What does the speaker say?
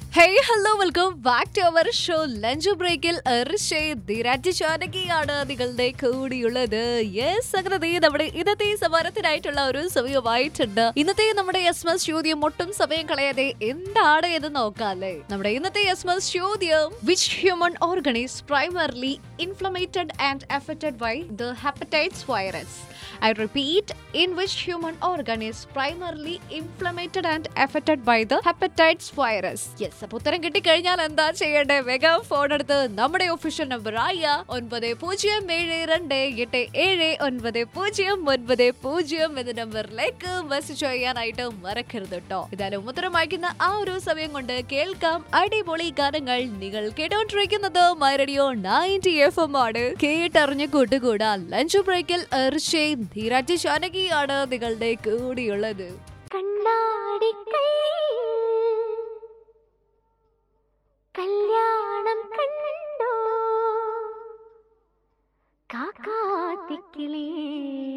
Hey hello welcome back to our show lunch ബ്രേക്കിൽ ധീരാജ് ചാനകിയാണ് നിങ്ങളുടെ കൂടിയുള്ളത് yes അങ്ങനെ ദേ നമ്മുടെ ഇന്നത്തെ സമരത്തിനായിട്ടുള്ള ഒരു സമയമായിട്ടുണ്ട് ഇന്നത്തെ നമ്മുടെ എസ് ചോദ്യം ഒട്ടും സമയം കളയാതെ എന്താണ് എന്ന് നോക്കാല്ലേ നമ്മുടെ ഇന്നത്തെ എസ് ചോദ്യം which human organise primarily inflammated and affected by the hepatitis virus I repeat, in which human organ is primarily inflamed and affected by the hepatitis virus? Yes, അപ്പൊ ഉത്തരം കിട്ടിക്കഴിഞ്ഞാൽ എന്താ ചെയ്യേണ്ടേ വേഗം ഫോൺ എടുത്ത് നമ്മുടെ ഒഫീഷ്യൽ നമ്പർ ആയ ഒൻപത് പൂജ്യം ഏഴ് രണ്ട് എട്ട് ഏഴ് ഒൻപത് പൂജ്യം ഒൻപത് പൂജ്യം എന്ന നമ്പറിലേക്ക് മെസ്സേജ് ചെയ്യാനായിട്ട് മറക്കരുത് കേട്ടോ ഇതായാലും ഉത്തരം വായിക്കുന്ന ആ ഒരു സമയം കൊണ്ട് കേൾക്കാം അടിപൊളി ഗാനങ്ങൾ നിങ്ങൾ കേട്ടോണ്ടിരിക്കുന്നത് മൈറഡിയോ നയൻറ്റി എഫ് എം ആണ് കേട്ടറിഞ്ഞ് കൂട്ടുകൂടാ ലഞ്ച് ബ്രേക്കിൽ എർഷേ ധീരാജ് ജാനകിയാണ് നിങ്ങളുടെ കൂടിയുള്ളത് കണ്ണാടിക്കൈ കല്യാണം കണ്ടോ കാക്കാത്തിക്കിളേ